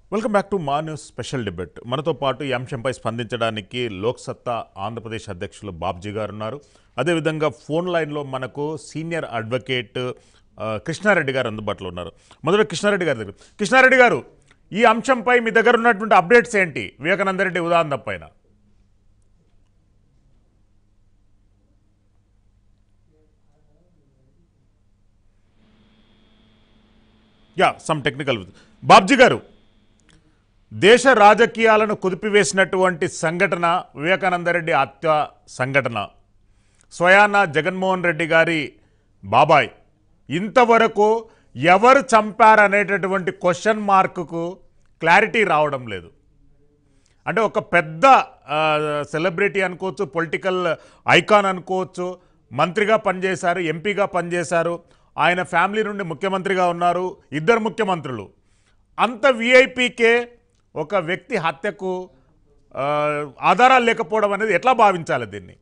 Welcome back to మా news special debate మనతో పాటు ఈ అంశంపై స్పందించడానికి లోక్సత్తా ఆంధ్రప్రదేశ్ అధ్యక్షులు బాబ్జీ గారు ఉన్నారు అదేవిధంగా ఫోన్ లైన్లో మనకు సీనియర్ అడ్వకేట్ ఆ, కృష్ణారెడ్డి గారు అందుబాటులో ఉన్నారు మొదట కృష్ణారెడ్డి గారి దగ్గర కృష్ణారెడ్డి గారు ఈ అంశంపై మీ దగ్గర ఉన్నటువంటి అప్డేట్స్ ఏంటి వివేకానంద రెడ్డి ఉదాహరణ పైన యా సమ్ టెక్నికల్ బాబ్జీ గారు దేశ రాజకీయాలను కుదిపివేసినటువంటి సంఘటన వివేకానందరెడ్డి హత్య సంఘటన స్వయాన జగన్మోహన్ రెడ్డి గారి బాబాయ్ ఇంతవరకు ఎవరు చంపారనేటటువంటి క్వశ్చన్ మార్కుకు క్లారిటీ రావడం లేదు అంటే ఒక పెద్ద సెలబ్రిటీ అనుకోవచ్చు పొలిటికల్ ఐకాన్ అనుకోవచ్చు మంత్రిగా పనిచేశారు ఎంపీగా పనిచేశారు ఆయన ఫ్యామిలీ నుండి ముఖ్యమంత్రిగా ఉన్నారు ఇద్దరు ముఖ్యమంత్రులు అంత విఐపీకే ఒక వ్యక్తి హత్యకు ఆ, ఆధారాలు లేకపోవడం అనేది ఎట్లా భావించాలి దీన్ని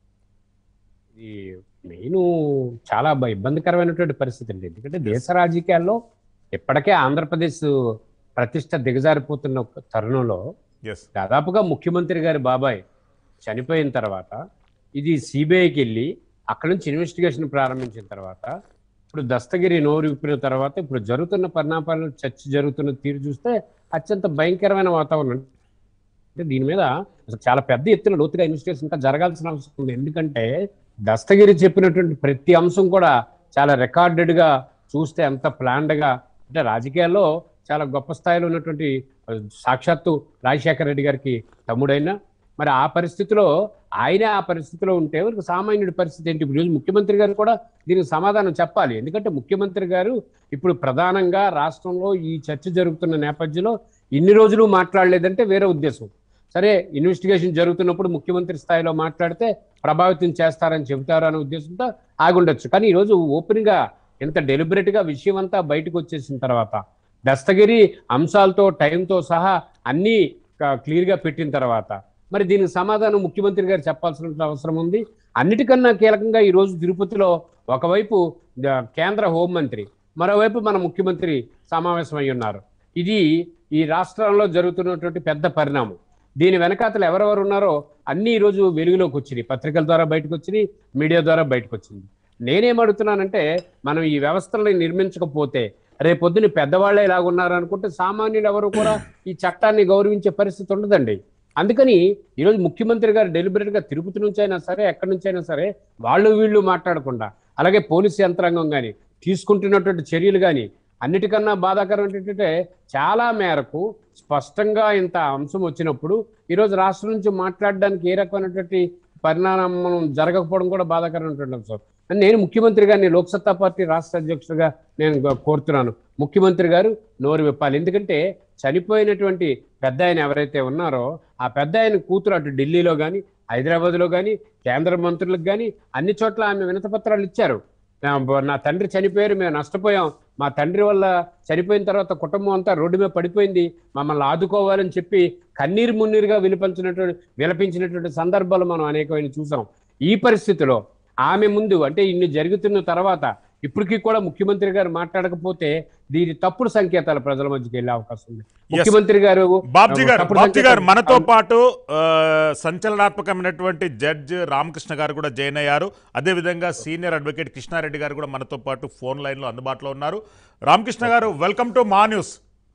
ఇది మెయిన్ చాలా బ- ఇబ్బందికరమైనటువంటి పరిస్థితి అండి ఎందుకంటే దేశ రాజకీయాల్లో ఇప్పటికే ఆంధ్రప్రదేశ్ ప్రతిష్ట దిగజారిపోతున్న ఒక తరుణంలో ఎస్ దాదాపుగా ముఖ్యమంత్రి గారి బాబాయ్ చనిపోయిన తర్వాత ఇది సిబిఐకి వెళ్ళి అక్కడ నుంచి ఇన్వెస్టిగేషన్ ప్రారంభించిన తర్వాత ఇప్పుడు దస్తగిరి నోరు విప్పిన తర్వాత ఇప్పుడు జరుగుతున్న పరిణామాలు చర్చ జరుగుతున్న తీరు చూస్తే అత్యంత భయంకరమైన వాతావరణం అంటే దీని మీద అసలు చాలా పెద్ద ఎత్తున లోతుగా ఇన్వెస్టిగేషన్ ఇంకా జరగాల్సిన అవసరం ఉంది ఎందుకంటే దస్తగిరి చెప్పినటువంటి ప్రతి అంశం కూడా చాలా recorded గా చూస్తే ఎంత planned గా అంటే రాజకీయాల్లో చాలా గొప్ప స్థాయిలో ఉన్నటువంటి ఆ, సాక్షాత్తు రాజశేఖర రెడ్డి గారికి తమ్ముడైనా మరి ఆ పరిస్థితిలో ఆయనే ఆ పరిస్థితిలో ఉంటే ఒక సామాన్యుడి పరిస్థితి ఏంటి ఇప్పుడు ఈరోజు ముఖ్యమంత్రి గారు కూడా దీనికి సమాధానం చెప్పాలి ఎందుకంటే ముఖ్యమంత్రి గారు ఇప్పుడు ప్రధానంగా రాష్ట్రంలో ఈ చర్చ జరుగుతున్న నేపథ్యంలో ఇన్ని రోజులు మాట్లాడలేదంటే వేరే ఉద్దేశం సరే ఇన్వెస్టిగేషన్ జరుగుతున్నప్పుడు ముఖ్యమంత్రి స్థాయిలో మాట్లాడితే ప్రభావితం చేస్తారని చెబుతారు అనే ఉద్దేశంతో ఆగుండొచ్చు కానీ ఈరోజు ఓపెన్ గా ఇంత డెలిబరేట్ గా విషయం అంతా బయటకు వచ్చేసిన తర్వాత దస్తగిరి అంశాలతో టైంతో సహా అన్ని క్లియర్ గా పెట్టిన తర్వాత మరి దీనికి సమాధానం ముఖ్యమంత్రి గారు చెప్పాల్సిన అవసరం ఉంది అన్నిటికన్నా కీలకంగా ఈ రోజు తిరుపతిలో ఒకవైపు ద- కేంద్ర హోంమంత్రి మరోవైపు మన ముఖ్యమంత్రి సమావేశమై ఉన్నారు ఇది ఈ రాష్ట్రంలో జరుగుతున్నటువంటి పెద్ద పరిణామం దీని వెనకాతలు ఎవరెవరు ఉన్నారో అన్ని ఈ రోజు వెలుగులోకి వచ్చినాయి పత్రికల ద్వారా బయటకు వచ్చినాయి మీడియా ద్వారా బయటకు వచ్చింది నేనేమడుగుతున్నానంటే మనం ఈ వ్యవస్థలను నిర్మించకపోతే రేపొద్దున పెద్దవాళ్ళే ఇలాగున్నారు అనుకుంటే సామాన్యులు ఎవరు కూడా ఈ చట్టాన్ని గౌరవించే పరిస్థితి ఉండదండి అందుకని ఈరోజు ముఖ్యమంత్రి గారు డెలిబరేట్ గా తిరుపతి నుంచి అయినా సరే ఎక్కడి నుంచి అయినా సరే వాళ్ళు వీళ్ళు మాట్లాడకుండా అలాగే పోలీసు యంత్రాంగం కానీ తీసుకుంటున్నటువంటి చర్యలు కానీ అన్నిటికన్నా బాధాకరం ఏంటంటే చాలా మేరకు స్పష్టంగా ఇంత అంశం వచ్చినప్పుడు ఈరోజు రాష్ట్రం నుంచి మాట్లాడడానికి ఏ రకమైనటువంటి పరిణామం జరగకపోవడం కూడా బాధాకరమైనటువంటి అంశం అని నేను ముఖ్యమంత్రి గారిని లోక్సత్తా పార్టీ రాష్ట్ర అధ్యక్షుడిగా నేను గ- కోరుతున్నాను ముఖ్యమంత్రి గారు నోరు విప్పాలి ఎందుకంటే చనిపోయినటువంటి పెద్ద ఆయన ఎవరైతే ఉన్నారో ఆ పెద్ద ఆయన కూతురు అటు ఢిల్లీలో కానీ హైదరాబాద్లో కానీ కేంద్ర మంత్రులకు కానీ అన్ని చోట్ల ఆమె వినతపత్రాలు ఇచ్చారు నా నా తండ్రి చనిపోయారు మేము నష్టపోయాం మా తండ్రి వల్ల చనిపోయిన తర్వాత కుటుంబం అంతా రోడ్డు మీద పడిపోయింది మమ్మల్ని ఆదుకోవాలని చెప్పి కన్నీరు మున్నీరుగా విలిపించినటువంటి విలపించినటువంటి సందర్భాలు మనం అనేకమైన చూసాం ఈ పరిస్థితిలో ఆమె ముందు అంటే ఇన్ని జరుగుతున్న తర్వాత ఇప్పటికీ కూడా ముఖ్యమంత్రి గారు మాట్లాడకపోతే దీని తప్పుడు సంకేతాలు ప్రజల మధ్యకి వెళ్ళే అవకాశం ఉంది ముఖ్యమంత్రి గారు బాబ్జీ గారు తప్పుడు బాబ్జీ గారు సంకేతాలు- మనతో పాటు ఆ, సంచలనాత్మకమైనటువంటి జడ్జ్ రామకృష్ణ గారు కూడా జాయిన్ అయ్యారు అదేవిధంగా సీనియర్ అడ్వకేట్ కృష్ణారెడ్డి గారు కూడా మనతో పాటు ఫోన్ లైన్లో అందుబాటులో ఉన్నారు రామకృష్ణ గారు వెల్కమ్ టు మా న్యూస్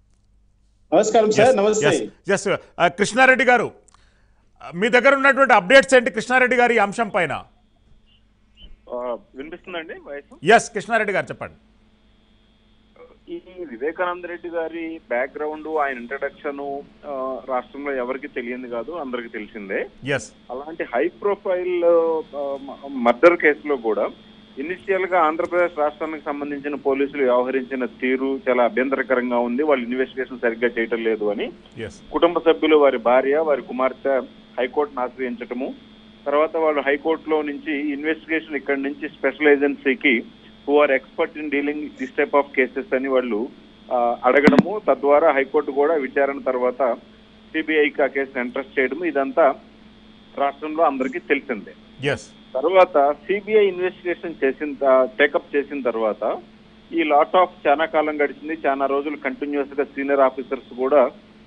నమస్కారం సార్ నమస్తే ఎస్ కృష్ణారెడ్డి గారు మీ దగ్గర ఉన్నటువంటి అప్డేట్స్ ఏంటి కృష్ణారెడ్డి గారి ఈ అంశం పైన ఆ, వినిపిస్తుందండి వయసు ఎస్ కృష్ణారెడ్డి గారు చెప్పండి ఈ వివేకానంద రెడ్డి గారి బ్యాక్గ్రౌండ్ ఆయన ఇంట్రడక్షన్ రాష్ట్రంలో ఎవరికి తెలియంది కాదు అందరికి తెలిసిందే ఎస్ అలాంటి హై ప్రొఫైల్ మర్డర్ కేసులో కూడా ఇనిషియల్ గా ఆంధ్రప్రదేశ్ రాష్ట్రానికి సంబంధించిన పోలీసులు వ్యవహరించిన తీరు చాలా అభ్యంతరకరంగా ఉంది వాళ్ళు ఇన్వెస్టిగేషన్ సరిగ్గా చేయటం లేదు అని ఎస్ కుటుంబ సభ్యులు వారి భార్య వారి కుమార్తె హైకోర్టును ఆశ్రయించటము తర్వాత వాళ్ళు హైకోర్టులో నుంచి ఇన్వెస్టిగేషన్ ఇక్కడ నుంచి స్పెషల్ ఏజెన్సీకి who are expert in dealing this type of cases అని వాళ్ళు ఆ, అడగడము తద్వారా హైకోర్టు కూడా విచారణ తర్వాత సిబిఐకి ఆ కేసును ఇంట్రెస్ట్ చేయడం ఇదంతా రాష్ట్రంలో అందరికీ తెలిసిందే ఎస్ తర్వాత సిబిఐ ఇన్వెస్టిగేషన్ చేసిన టేకప్ చేసిన తర్వాత ఈ లాట్ ఆఫ్ చాలా కాలం గడిచింది చాలా రోజులు కంటిన్యూస్ గా సీనియర్ ఆఫీసర్స్ కూడా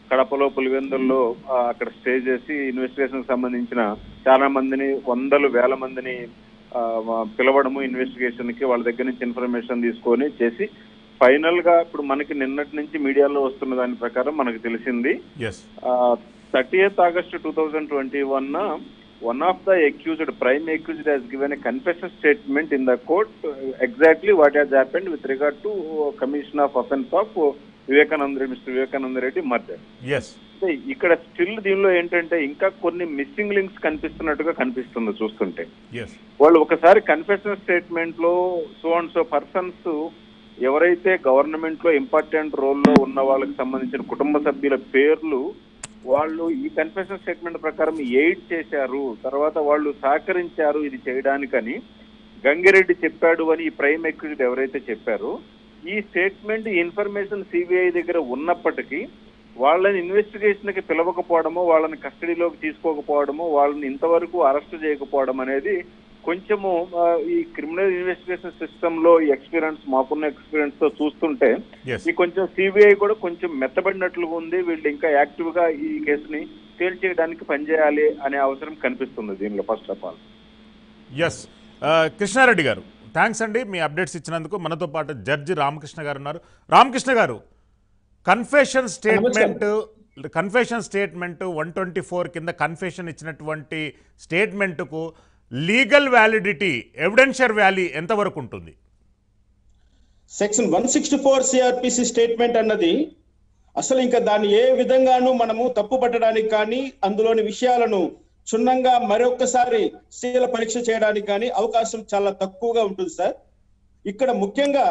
కడపలో పులివెందుల్లో ఆ, అక్కడ స్టే చేసి ఇన్వెస్టిగేషన్ సంబంధించిన చాలా మందిని వందలు వేల మందిని ఆ, వ- పిలవడము ఇన్వెస్టిగేషన్ కి వాళ్ళ దగ్గర నుంచి ఇన్ఫర్మేషన్ తీసుకొని చేసి ఫైనల్ గా ఇప్పుడు మనకి నిన్నటి నుంచి మీడియాలో వస్తున్న దాని ప్రకారం మనకు తెలిసింది as thirtieth August two thousand twenty one one of the accused prime accused has given a confession statement in the court exactly what has happened with regard to commission of offence of Vivekananda mister Vivekananda Reddy murder yes అంటే ఇక్కడ still దీనిలో ఏంటంటే ఇంకా కొన్ని missing links కనిపిస్తున్నట్టుగా కనిపిస్తుంది చూస్తుంటే yes వాళ్ళు ఒకసారి కన్ఫెషన్ స్టేట్మెంట్ లో సో అండ్ సో పర్సన్స్ ఎవరైతే గవర్నమెంట్ లో ఇంపార్టెంట్ రోల్లో ఉన్న వాళ్ళకి సంబంధించిన కుటుంబ సభ్యుల పేర్లు వాళ్ళు ఈ కన్ఫెషన్ స్టేట్మెంట్ ప్రకారం ఎయిడ్ చేశారు తర్వాత వాళ్ళు సహకరించారు ఇది చేయడానికని గంగిరెడ్డి చెప్పాడు అని ఈ ప్రైమ్ ఎక్విజిట్ ఎవరైతే చెప్పారో ఈ స్టేట్మెంట్ ఇన్ఫర్మేషన్ సిబిఐ దగ్గర ఉన్నప్పటికీ వాళ్ళని ఇన్వెస్టిగేషన్ కి పిలవకపోవడము వాళ్ళని కస్టడీలోకి తీసుకోకపోవడము వాళ్ళని ఇంతవరకు అరెస్ట్ చేయకపోవడం అనేది కొంచెము ఆ, ఈ క్రిమినల్ ఇన్వెస్టిగేషన్ సిస్టమ్ లో ఈ ఎక్స్పీరియన్స్ మాకున్న ఎక్స్పీరియన్స్ తో చూస్తుంటే ఎస్ ఈ కొంచెం సిబిఐ కూడా కొంచెం మెత్తబడినట్లుగా ఉంది వీళ్ళు ఇంకా యాక్టివ్ గా ఈ కేసుని తేల్చేయడానికి పనిచేయాలి అనే అవసరం కనిపిస్తుంది దీనిలో first of all S Krishna Reddy garu thanks అండి మీ అప్డేట్స్ ఇచ్చినందుకు మనతో పాటు జడ్జి రామకృష్ణ గారు ఉన్నారు Ramakrishna garu confession statement confession statement one twenty four కింద కన్ఫెషన్ ఇచ్చినటువంటి స్టేట్మెంట్కు లీగల్ వ్యాలిడిటీ ఎవిడెన్షియర్ వ్యాలీ ఎంతవరకు ఉంటుంది section one sixty four CrPC statement అన్నది అసలు ఇంకా దాన్ని ఏ విధంగానూ మనము తప్పు పట్టడానికి కానీ అందులోని విషయాలను క్షుణ్ణంగా మరొకసారి శీల పరీక్ష చేయడానికి కానీ అవకాశం చాలా తక్కువగా ఉంటుంది సార్ ఇక్కడ ముఖ్యంగా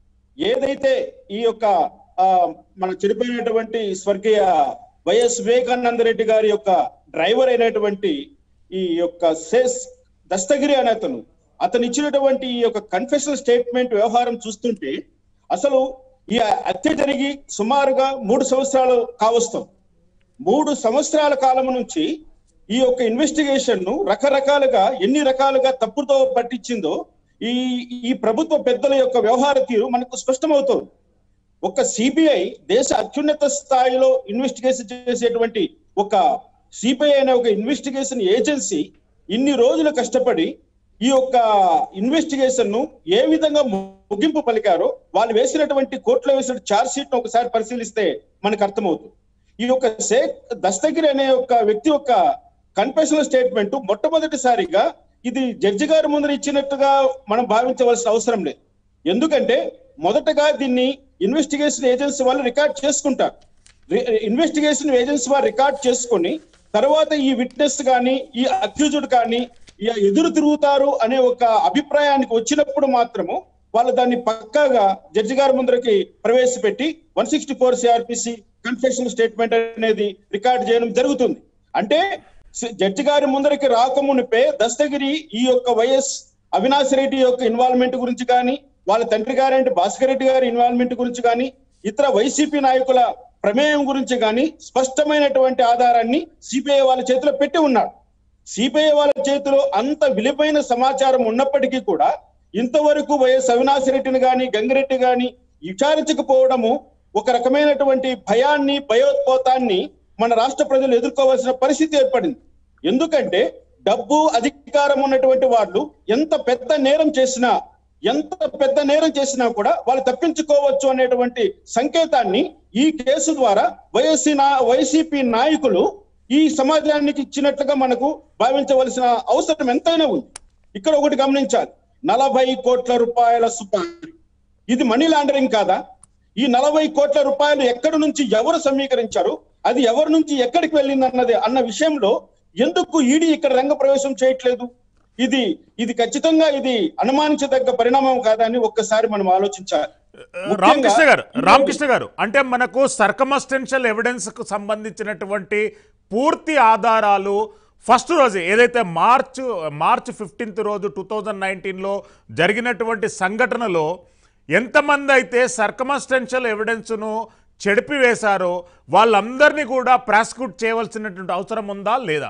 ఏదైతే ఈ యొక్క ఆ, మన చనిపోయినటువంటి స్వర్గీయ వైఎస్ వివేకానంద రెడ్డి గారి యొక్క డ్రైవర్ అయినటువంటి ఈ యొక్క సేస్ దస్తగిరి అనే అతను అతను ఇచ్చినటువంటి ఈ యొక్క కన్ఫెషన్ స్టేట్మెంట్ వ్యవహారం చూస్తుంటే అసలు ఈ హత్య జరిగి సుమారుగా మూడు సంవత్సరాలు కావస్తాం మూడు సంవత్సరాల కాలం నుంచి ఈ యొక్క ఇన్వెస్టిగేషన్ ను రకరకాలుగా ఎన్ని రకాలుగా తప్పుతో పట్టించిందో ఈ ఈ ప్రభుత్వ పెద్దల యొక్క వ్యవహార తీరు మనకు స్పష్టమవుతోంది ఒక సిబిఐ దేశ అత్యున్నత స్థాయిలో ఇన్వెస్టిగేషన్ చేసేటువంటి ఒక సిబిఐ అనే ఒక ఇన్వెస్టిగేషన్ ఏజెన్సీ ఇన్ని రోజులు కష్టపడి ఈ యొక్క ఇన్వెస్టిగేషన్ ను ఏ విధంగా ముగింపు పలికారో వాళ్ళు వేసినటువంటి కోర్టులో వేసిన ఛార్జ్ షీట్ ను ఒకసారి పరిశీలిస్తే మనకు అర్థమవుతుంది ఈ యొక్క షేక్ దస్తగిరి అనే ఒక వ్యక్తి యొక్క కన్ఫెషనల్ స్టేట్మెంట్ మొట్టమొదటిసారిగా ఇది జడ్జి గారి ముందర ఇచ్చినట్టుగా మనం భావించవలసిన అవసరం లేదు ఎందుకంటే మొదటగా దీన్ని ఇన్వెస్టిగేషన్ ఏజెన్సీ వాళ్ళు రికార్డ్ చేసుకుంటారు ఇన్వెస్టిగేషన్ ఏజెన్సీ వారు రికార్డ్ చేసుకొని తర్వాత ఈ విట్నెస్ కానీ ఈ అక్యూజ్డ్ కానీ ఈ ఎదురు తిరుగుతారు అనే ఒక అభిప్రాయానికి వచ్చినప్పుడు మాత్రము వాళ్ళు దాన్ని పక్కాగా జడ్జి గారి ముందరకి ప్రవేశపెట్టి one sixty four CrPC confession statement అనేది రికార్డ్ చేయడం జరుగుతుంది అంటే సి- జడ్జి గారి ముందరికి రాకమునిపే దస్తగిరి ఈ యొక్క వైఎస్ అవినాష్ రెడ్డి యొక్క ఇన్వాల్వ్మెంట్ గురించి కానీ వాళ్ళ తండ్రి గారంటే భాస్కర్ రెడ్డి గారి ఇన్వాల్వ్మెంట్ గురించి కానీ ఇతర వైసీపీ నాయకుల ప్రమేయం గురించి కానీ స్పష్టమైనటువంటి ఆధారాన్ని సిపిఐ వాళ్ళ చేతిలో పెట్టి ఉన్నాడు సిపిఐ వాళ్ళ చేతిలో అంత విలువైన సమాచారం ఉన్నప్పటికీ కూడా ఇంతవరకు వైఎస్ అవినాష్ రెడ్డిని గాని గంగిరెడ్డి గాని విచారించకపోవడము ఒక రకమైనటువంటి భయాన్ని భయోత్పోతాన్ని మన రాష్ట్ర ప్రజలు ఎదుర్కోవాల్సిన పరిస్థితి ఏర్పడింది ఎందుకంటే డబ్బు అధికారం ఉన్నటువంటి వాళ్ళు ఎంత పెద్ద నేరం చేసినా ఎంత పెద్ద నేరం చేసినా కూడా వాళ్ళు తప్పించుకోవచ్చు అనేటువంటి సంకేతాన్ని ఈ కేసు ద్వారా వైఎస్సీ నా వైసీపీ నాయకులు ఈ సమాజానికి ఇచ్చినట్లుగా మనకు భావించవలసిన అవసరం ఎంతైనా ఉంది ఇక్కడ ఒకటి గమనించాలి నలభై కోట్ల రూపాయల సుపారీ ఇది మనీ లాండరింగ్ కాదా ఈ నలభై కోట్ల రూపాయలు ఎక్కడి నుంచి ఎవరు సమీకరించారు అది ఎవరి నుంచి ఎక్కడికి వెళ్ళింది అన్నది అన్న విషయంలో ఎందుకు ఈడీ ఇక్కడ రంగ ప్రవేశం చేయట్లేదు ఇది ఇది ఖచ్చితంగా ఇది అనుమానించదగ్గ పరిణామం కాదని ఒక్కసారి మనం ఆలోచించాలి ముఖ్యంగా- రామకృష్ణ గారు రామకృష్ణ గారు అంటే మనకు సర్కమస్టెన్షియల్ ఎవిడెన్స్ కు సంబంధించినటువంటి పూర్తి ఆధారాలు ఫస్ట్ రోజు ఏదైతే మార్చ్ మార్చ్ ఫిఫ్టీన్త్ రోజు టూ థౌజండ్ నైన్టీన్లో జరిగినటువంటి సంఘటనలో ఎంతమంది అయితే సర్కమస్టెన్షియల్ ఎవిడెన్స్ను చెడిపివేశారో వాళ్ళందరినీ కూడా ప్రాసిక్యూట్ చేయవలసినటువంటి అవసరం ఉందా లేదా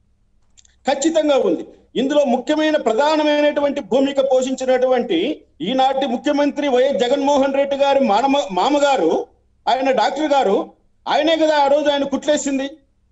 ఖచ్చితంగా ఉంది ఇందులో ముఖ్యమైన ప్రధానమైనటువంటి భూమిక పోషించినటువంటి ఈనాటి ముఖ్యమంత్రి వైఎస్ జగన్మోహన్ రెడ్డి గారి మానమ మామగారు ఆయన డాక్టర్ గారు ఆయనే కదా ఆ రోజు ఆయన కుట్లేసింది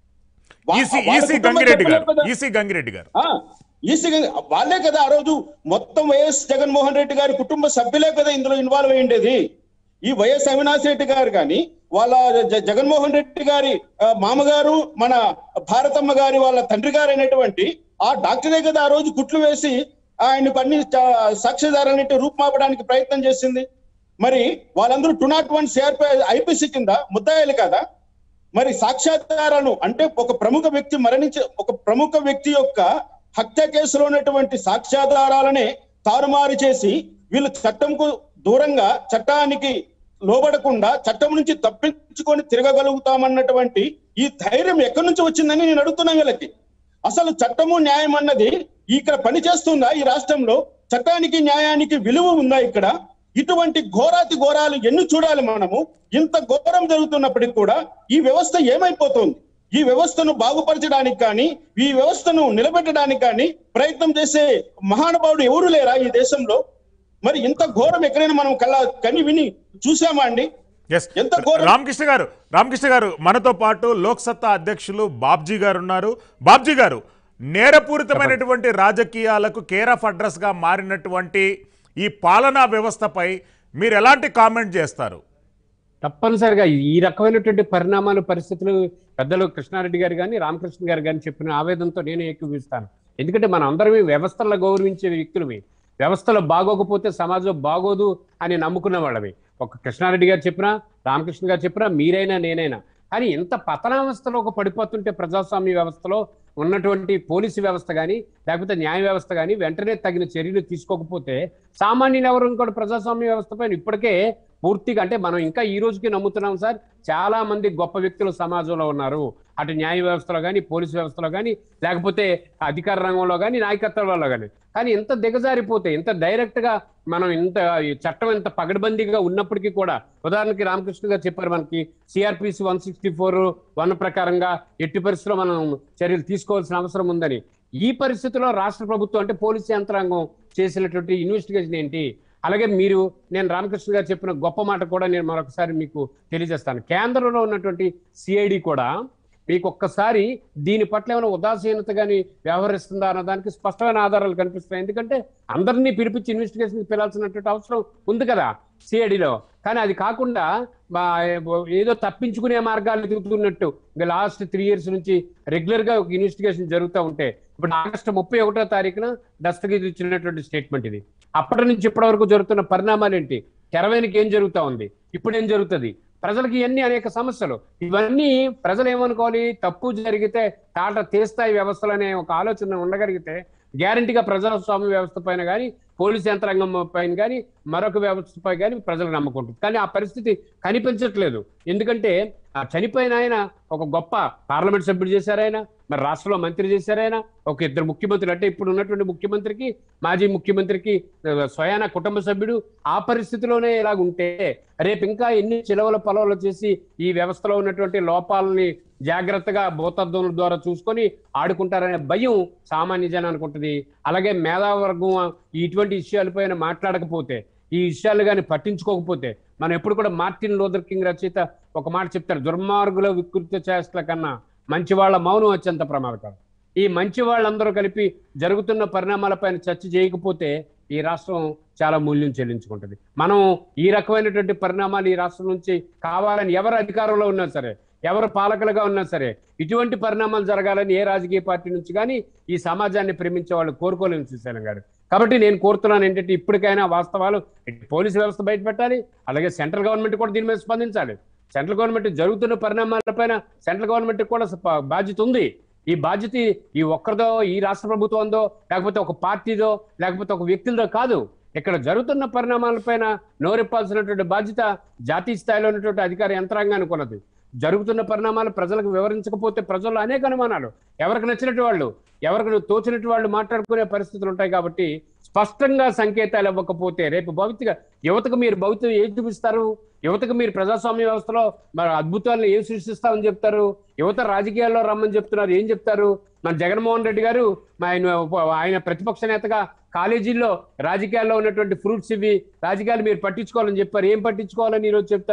వా- ఈసీ వాళ్ళ ఈసీ కుటుంబ గంగిరెడ్డి సభ్యులే గారు కదా. ఈసీ గంగిరెడ్డి గారు ఆ, ఈసీ గంగ- వాళ్ళే కదా ఆ రోజు మొత్తం వైఎస్ జగన్మోహన్ రెడ్డి గారి కుటుంబ సభ్యులే కదా ఇందులో ఇన్వాల్వ్ అయ్యిండేది ఈ వైఎస్ అవినాష్ రెడ్డి గారు కానీ వాళ్ళ జ- జగన్మోహన్ రెడ్డి గారి ఆ, మామగారు మన భారతమ్మ గారి వాళ్ళ తండ్రి గారు అయినటువంటి ఆ డాక్టరే కదా ఆ రోజు కుట్లు వేసి ఆయనకు అన్ని చ- సాక్ష్యాధారాలన్నింటి రూపుమాపడానికి ప్రయత్నం చేసింది మరి వాళ్ళందరూ two not one CRP IPC కింద ముద్దాయిలు కదా మరి సాక్ష్యాధారాలను అంటే ఒక ప్రముఖ వ్యక్తి మరణించే ఒక ప్రముఖ వ్యక్తి యొక్క హత్య కేసులో ఉన్నటువంటి సాక్ష్యాధారాలనే తారుమారు చేసి వీళ్ళు చట్టంకు దూరంగా చట్టానికి లోబడకుండా చట్టం నుంచి తప్పించుకొని తిరగగలుగుతామన్నటువంటి ఈ ధైర్యం ఎక్కడి నుంచి వచ్చిందని నేను అడుగుతున్నా వీళ్ళకి అసలు చట్టము న్యాయం అన్నది ఇక్కడ పని చేస్తుందా ఈ రాష్ట్రంలో చట్టానికి న్యాయానికి విలువ ఉందా ఇక్కడ ఇటువంటి ఘోరాతి ఘోరాలు ఎన్ని చూడాలి మనము ఇంత ఘోరం జరుగుతున్నప్పటికీ కూడా ఈ వ్యవస్థ ఏమైపోతుంది ఈ వ్యవస్థను బాగుపరచడానికి కానీ ఈ వ్యవస్థను నిలబెట్టడానికి కానీ ప్రయత్నం చేసే మహానుభావుడు ఎవరు లేరా ఈ దేశంలో మరి ఇంత ఘోరం ఎక్కడైనా మనం కళ్ళ కని విని చూసామా అండి ఎస్ ఎంత ఘోరం? రామకృష్ణ గారు రామకృష్ణ గారు మనతో పాటు లోక్సత్తా అధ్యక్షులు బాబ్జీ గారు ఉన్నారు బాబ్జీ గారు నేరపూరితమైనటువంటి రాజకీయాలకు కేర్ ఆఫ్ అడ్రస్ గా మారినటువంటి ఈ పాలనా వ్యవస్థపై మీరు ఎలాంటి కామెంట్ చేస్తారు తప్పనిసరిగా ఈ రకమైనటువంటి పరిణామాలు పరిస్థితులు పెద్దలు కృష్ణారెడ్డి గారు కానీ రామకృష్ణ గారు కానీ చెప్పిన ఆవేదనతో నేను ఏకీవిస్తాను ఎందుకంటే మన అందరం వ్యవస్థలను గౌరవించే వ్యక్తులవి వ్యవస్థలో బాగోకపోతే సమాజం బాగోదు అని నమ్ముకున్న వాళ్ళవి ఒక కృష్ణారెడ్డి గారు చెప్పినా రామకృష్ణ గారు చెప్పినా మీరైనా నేనైనా కానీ ఇంత పతనావస్థలో ఒక పడిపోతుంటే ప్రజాస్వామ్య వ్యవస్థలో ఉన్నటువంటి పోలీసు వ్యవస్థ కానీ లేకపోతే న్యాయ వ్యవస్థ కానీ వెంటనే తగిన చర్యలు తీసుకోకపోతే సామాన్యులు ఎవరు కూడా ప్రజాస్వామ్య వ్యవస్థ పైన ఇప్పటికే పూర్తిగా అంటే మనం ఇంకా ఈ రోజుకి నమ్ముతున్నాం సార్ చాలా మంది గొప్ప వ్యక్తులు సమాజంలో ఉన్నారు అటు న్యాయ వ్యవస్థలో కానీ పోలీసు వ్యవస్థలో కానీ లేకపోతే అధికార రంగంలో కానీ నాయకత్వంలో కానీ కానీ ఇంత దిగజారిపోతే ఇంత డైరెక్ట్ గా మనం ఇంత ఈ చట్టం ఇంత పగడబందీగా ఉన్నప్పటికీ కూడా ఉదాహరణకి రామకృష్ణ గారు చెప్పారు మనకి CrPC one sixty four one ప్రకారంగా ఎట్టి పరిస్థితుల్లో మనం చర్యలు తీసుకోవాల్సిన అవసరం ఉందని ఈ పరిస్థితిలో రాష్ట్ర ప్రభుత్వం అంటే పోలీసు యంత్రాంగం చేసినటువంటి ఇన్వెస్టిగేషన్ ఏంటి అలాగే మీరు నేను రామకృష్ణ గారు చెప్పిన గొప్ప మాట కూడా నేను మరొకసారి మీకు తెలియజేస్తాను కేంద్రంలో ఉన్నటువంటి సిఐడి కూడా మీకు ఒక్కసారి దీని పట్ల ఏమైనా ఉదాసీనత కానీ వ్యవహరిస్తుందా అన్న దానికి స్పష్టమైన ఆధారాలు కనిపిస్తాయి ఎందుకంటే అందరినీ పిలిపించి ఇన్వెస్టిగేషన్ పిలాల్సినటువంటి అవసరం ఉంది కదా సిఐడిలో కానీ అది కాకుండా మా ఏదో తప్పించుకునే మార్గాలు తిరుగుతున్నట్టు ఇంకా లాస్ట్ త్రీ ఇయర్స్ నుంచి రెగ్యులర్ గా ఒక ఇన్వెస్టిగేషన్ జరుగుతూ ఉంటే ఇప్పుడు ఆగస్టు ముప్పై ఒకటో తారీఖున దస్తగిరి ఇచ్చినటువంటి స్టేట్మెంట్ ఇది అప్పటి నుంచి ఇప్పటి వరకు జరుగుతున్న పరిణామాలు ఏంటి తెరవేనికి ఏం జరుగుతా ఉంది ఇప్పుడు ఏం జరుగుతుంది ప్రజలకి ఇవన్నీ అనేక సమస్యలు ఇవన్నీ ప్రజలు ఏమనుకోవాలి తప్పు జరిగితే తాట తీస్తాయి వ్యవస్థలు అనే ఒక ఆలోచన ఉండగలిగితే గ్యారంటీగా ప్రజాస్వామ్య వ్యవస్థ పైన కానీ పోలీస్ యంత్రాంగం పైన కానీ మరొక వ్యవస్థపై కానీ ప్రజలు నమ్ముకుంటుంది కానీ ఆ పరిస్థితి కనిపించట్లేదు ఎందుకంటే ఆ చనిపోయిన ఆయన ఒక గొప్ప పార్లమెంట్ సభ్యుడు చేశారు ఆయన మరి రాష్ట్రంలో మంత్రి చేశారు ఆయన ఒక ఇద్దరు ముఖ్యమంత్రులు అంటే ఇప్పుడు ఉన్నటువంటి ముఖ్యమంత్రికి మాజీ ముఖ్యమంత్రికి ఆ, స్వయాన కుటుంబ సభ్యుడు ఆ పరిస్థితిలోనే ఇలాగ ఉంటే రేపు ఇంకా ఎన్ని చిలవల పొలవలు చేసి ఈ వ్యవస్థలో ఉన్నటువంటి లోపాలని జాగ్రత్తగా భూతత్వం ద్వారా చూసుకొని ఆడుకుంటారనే భయం సామాన్య జనానికి ఉంటుంది అలాగే మేధావర్గం ఇటువంటి విషయాలపైన మాట్లాడకపోతే ఈ విషయాలు కానీ పట్టించుకోకపోతే మనం ఎప్పుడు కూడా మార్టిన్ లూథర్ కింగ్ రచయిత ఒక మాట చెప్తారు దుర్మార్గుల వికృత చేష్టల కన్నా మంచి వాళ్ళ మౌనం అత్యంత ప్రమాదకరం ఈ మంచి వాళ్ళందరూ కలిపి జరుగుతున్న పరిణామాలపైన చర్చ చేయకపోతే ఈ రాష్ట్రం చాలా మూల్యం చెల్లించుకుంటుంది మనం ఈ రకమైనటువంటి పరిణామాలు ఈ రాష్ట్రం నుంచి కావాలని ఎవరు అధికారంలో ఉన్నా సరే ఎవరు పాలకులుగా ఉన్నా సరే ఇటువంటి పరిణామాలు జరగాలని ఏ రాజకీయ పార్టీ నుంచి కానీ ఈ సమాజాన్ని ప్రేమించే వాళ్ళు కోరుకోలేని శ్రీశైలం గారు కాబట్టి నేను కోరుతున్నాను ఏంటంటే ఇప్పటికైనా వాస్తవాలు ఇటు పోలీసు వ్యవస్థ బయట పెట్టాలి అలాగే సెంట్రల్ గవర్నమెంట్ కూడా దీని మీద స్పందించాలి సెంట్రల్ గవర్నమెంట్ జరుగుతున్న పరిణామాలపైన సెంట్రల్ గవర్నమెంట్ కూడా సప- బాధ్యత ఉంది ఈ బాధ్యత ఈ ఒక్కరిదో ఈ రాష్ట్ర ప్రభుత్వందో లేకపోతే ఒక పార్టీదో లేకపోతే ఒక వ్యక్తులదో కాదు ఇక్కడ జరుగుతున్న పరిణామాలపైన నోరెప్పాల్సినటువంటి బాధ్యత జాతీయ స్థాయిలో ఉన్నటువంటి అధికార యంత్రాంగానికి ఉన్నది జరుగుతున్న పరిణామాలు ప్రజలకు వివరించకపోతే ప్రజల్లో అనేక అనుమానాలు ఎవరికి నచ్చినట్టు వాళ్ళు ఎవరికి తోచినట్టు వాళ్ళు మాట్లాడుకునే పరిస్థితులు ఉంటాయి కాబట్టి స్పష్టంగా సంకేతాలు ఇవ్వకపోతే రేపు భవిష్యత్తుగా యువతకు మీరు భవిష్యత్తు ఏం చూపిస్తారు యువతకు మీరు ప్రజాస్వామ్య వ్యవస్థలో మరి అద్భుతాలను ఏం సృష్టిస్తామని చెప్తారు యువత రాజకీయాల్లో రమ్మని చెప్తున్నారు ఏం చెప్తారు మన జగన్మోహన్ రెడ్డి గారు మా ఆయన ఆయన ప్రతిపక్ష నేతగా కాలేజీల్లో రాజకీయాల్లో ఉన్నటువంటి ఫ్రూట్స్ ఇవి రాజకీయాలు మీరు పట్టించుకోవాలని చెప్పారు ఏం పట్టించుకోవాలని ఈరోజు చెప్తారు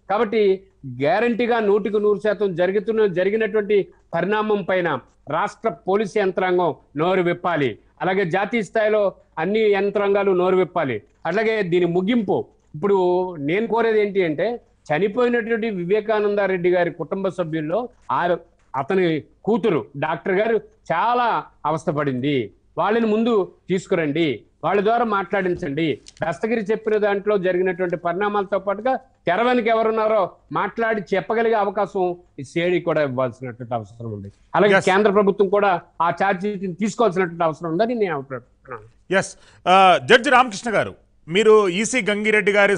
కాబట్టి గ్యారంటీగా నూటికి నూరు శాతం జరుగుతున్న జరిగినటువంటి పరిణామం పైన రాష్ట్ర పోలీస్ యంత్రాంగం నోరు విప్పాలి అలాగే జాతీయ స్థాయిలో అన్ని యంత్రాంగాలు నోరు విప్పాలి అలాగే దీని ముగింపు ఇప్పుడు నేను కోరేది ఏంటి అంటే చనిపోయినటువంటి వివేకానంద రెడ్డి గారి కుటుంబ సభ్యుల్లో ఆ అతని కూతురు డాక్టర్ గారు చాలా అవస్థపడింది వాళ్ళని ముందు తీసుకురండి వాళ్ళ ద్వారా మాట్లాడించండి దస్తగిరి చెప్పిన దాంట్లో జరిగినటువంటి పరిణామాలతో పాటుగా తెర వెనుక ఎవరున్నారో మాట్లాడి చెప్పగలిగే అవకాశం ఈ సేడి కూడా ఇవ్వాల్సినటువంటి అవసరం ఉంది అలాగే Yes. కేంద్ర ప్రభుత్వం కూడా ఆ ఛార్జీని తీసుకోవాల్సినటువంటి అవసరం ఉందని నేను అభిప్రాయపడుతున్నాను ఎస్ జడ్జి రామకృష్ణ గారు మీరు ఈసీ గంగిరెడ్డి గారి